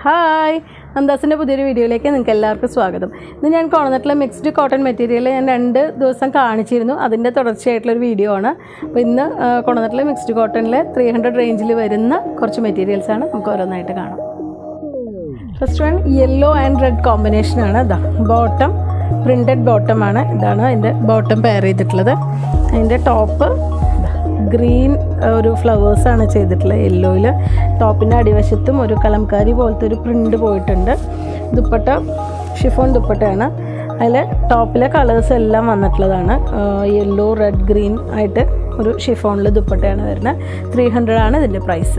Hi അന്താസിൻ്റെ പുതിയൊരു വീഡിയോയിലേക്ക് നിങ്ങൾക്ക് എല്ലാവർക്കും സ്വാഗതം ഇന്ന് ഞാൻ കോണനട്ടിലെ മിക്സ്ഡ് കോട്ടൺ മെറ്റീരിയൽ ഞാൻ രണ്ട് ദിവസം കാണിച്ചിരുന്നു അതിൻ്റെ തുടർച്ചയായിട്ടുള്ളൊരു വീഡിയോ ആണ് അപ്പോൾ ഇന്ന് കോണനട്ടിലെ മിക്സ്ഡ് കോട്ടണിൽ ത്രീ ഹൺഡ്രഡ് റേഞ്ചിൽ വരുന്ന കുറച്ച് മെറ്റീരിയൽസാണ് നമുക്ക് ഓരോന്നായിട്ട് കാണാം first one yellow and red കോമ്പിനേഷനാണ് ഇതാ ബോട്ടം പ്രിൻറ്റഡ് ബോട്ടമാണ് ഇതാണ് അതിൻ്റെ ബോട്ടം പെയർ ചെയ്തിട്ടുള്ളത് അതിൻ്റെ ടോപ്പ് ഗ്രീൻ ഒരു ഫ്ലവേഴ്സാണ് ചെയ്തിട്ടുള്ളത് യെല്ലോയിൽ ടോപ്പിൻ്റെ അടിവശത്തും ഒരു കലംകാരി പോലത്തെ ഒരു പ്രിൻ്റ് പോയിട്ടുണ്ട് ദുപ്പട്ട ഷിഫോൺ ദുപ്പട്ടയാണ് അതിൽ ടോപ്പിലെ കളേഴ്സ് എല്ലാം വന്നിട്ടുള്ളതാണ് യെല്ലോ റെഡ് ഗ്രീൻ ആയിട്ട് ഒരു ഷിഫോണിൽ ദുപ്പട്ടയാണ് വരുന്നത് ത്രീ ഹൺഡ്രഡ് ആണ് ഇതിൻ്റെ പ്രൈസ്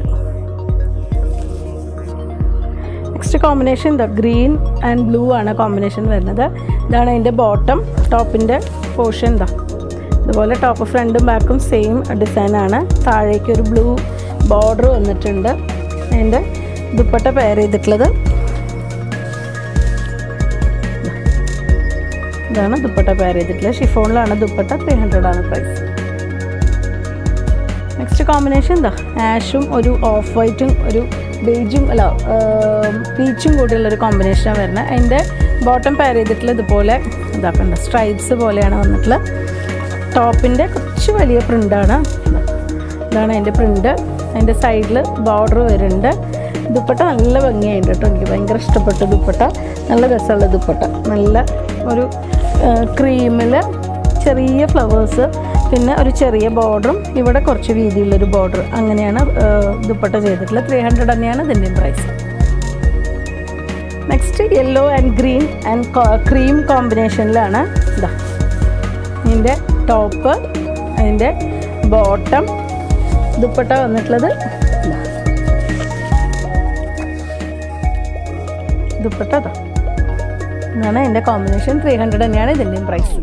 നെക്സ്റ്റ് കോമ്പിനേഷൻ ഇതാ ഗ്രീൻ ആൻഡ് ബ്ലൂ ആണ് കോമ്പിനേഷൻ വരുന്നത് ഇതാണ് അതിൻ്റെ ബോട്ടം ടോപ്പിൻ്റെ പോർഷൻ ഇതാ ഇതുപോലെ ടോപ്പ് ഫ്രണ്ടും ബാക്കും സെയിം ഡിസൈനാണ് താഴേക്ക് ഒരു ബ്ലൂ ബോർഡർ വന്നിട്ടുണ്ട് അതിൻ്റെ ദുപ്പട്ട പെയർ ചെയ്തിട്ടുള്ളത് ഇതാണ് ദുപ്പട്ട പെയർ ചെയ്തിട്ടുള്ളത് ഷിഫോണിലാണ് ദുപ്പട്ട ത്രീ ഹൺഡ്രഡ് ആണ് പ്രൈസ് നെക്സ്റ്റ് കോമ്പിനേഷൻ എന്താ ആഷും ഒരു ഓഫ് വൈറ്റും ഒരു ബേജും അല്ല പീച്ചും കൂടിയുള്ളൊരു കോമ്പിനേഷനാണ് വരുന്നത് അതിൻ്റെ ബോട്ടം പെയർ ചെയ്തിട്ടുള്ള ഇതുപോലെ ഇതാക്കണ്ട സ്ട്രൈപ്സ് പോലെയാണ് വന്നിട്ടുള്ളത് ടോപ്പിൻ്റെ കുറച്ച് വലിയ പ്രിൻ്റാണ് ഇതാണ് അതിൻ്റെ പ്രിൻ്റ് അതിൻ്റെ സൈഡിൽ ബോർഡർ വരുന്നുണ്ട് ദുപ്പട്ട നല്ല ഭംഗിയായിട്ട് കേട്ടോ എനിക്ക് ഭയങ്കര ഇഷ്ടപ്പെട്ട ദുപ്പട്ട നല്ല രസമുള്ള ദുപ്പട്ട നല്ല ഒരു ക്രീമിൽ ചെറിയ ഫ്ലവേഴ്സ് പിന്നെ ഒരു ചെറിയ ബോർഡറും ഇവിടെ കുറച്ച് വീതിയുള്ളൊരു ബോർഡർ അങ്ങനെയാണ് ദുപ്പട്ട ചെയ്തിട്ടുള്ളത് ത്രീ ഹൺഡ്രഡ് തന്നെയാണ് ഇതിൻ്റെ price next yellow and green and cream കോമ്പിനേഷനിലാണ് ഇതാ ഇതിൻ്റെ ടോപ്പ് അതിൻ്റെ ബോട്ടം ദുപ്പട്ട വന്നിട്ടുള്ളത് ഇതാ. ദുപ്പട്ട ഇതാ ഇതാണ് ഇതിൻ്റെ കോമ്പിനേഷൻ ത്രീ ഹൺഡ്രഡ് തന്നെയാണ് ഇതിൻ്റെയും പ്രൈസ്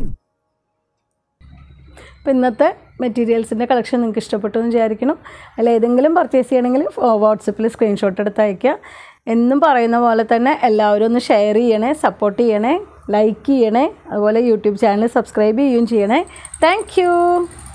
അപ്പോൾ ഇന്നത്തെ മെറ്റീരിയൽസിൻ്റെ കളക്ഷൻ നിങ്ങൾക്ക് ഇഷ്ടപ്പെട്ടു എന്ന് വിചാരിക്കണം അതിൽ ഏതെങ്കിലും പർച്ചേസ് ചെയ്യണമെങ്കിൽ വാട്സപ്പിൽ സ്ക്രീൻഷോട്ട് എടുത്ത് അയയ്ക്കുക എന്നും പറയുന്ന പോലെ തന്നെ എല്ലാവരും ഒന്ന് ഷെയർ ചെയ്യണേ സപ്പോർട്ട് ചെയ്യണേ ലൈക്ക് ചെയ്യണേ അതുപോലെ യൂട്യൂബ് ചാനൽ സബ്സ്ക്രൈബ് ചെയ്യുകയും ചെയ്യണേ താങ്ക്